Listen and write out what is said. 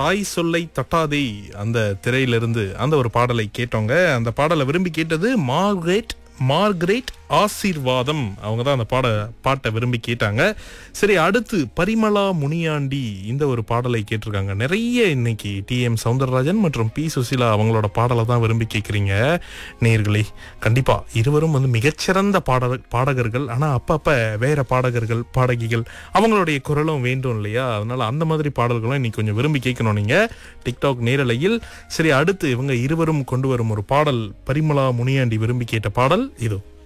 தாய் சொல்லை தட்டாதே அந்த திரையிலிருந்து அந்த ஒரு பாடலை கேட்டோங்க அந்த பாடலை விரும்பி கேட்டது மார்கரெட் மார்கரெட் ஆசீர்வாதம் அவங்க தான் அந்த பாட பாட்டை விரும்பி கேட்டாங்க சரி அடுத்து பரிமளா முனியாண்டி இந்த ஒரு பாடலை கேட்டிருக்காங்க நிறைய இன்னைக்கு டி எம் சவுந்தரராஜன் மற்றும் பி சுசிலா அவங்களோட பாடலை தான் விரும்பி கேட்குறீங்க நேர்களே கண்டிப்பா இருவரும் வந்து மிகச்சிறந்த பாட பாடகர்கள் ஆனா அப்பப்ப வேற பாடகர்கள் பாடகிகள் அவங்களுடைய குரலும் வேண்டும் இல்லையா அதனால அந்த மாதிரி பாடல்களும் இன்னைக்கு கொஞ்சம் விரும்பி கேட்கணும் நீங்க டிக்டாக் நேரலையில் சரி அடுத்து இவங்க இருவரும் கொண்டு வரும் ஒரு பாடல் பரிமளா முனியாண்டி விரும்பி கேட்ட பாடல் இதோ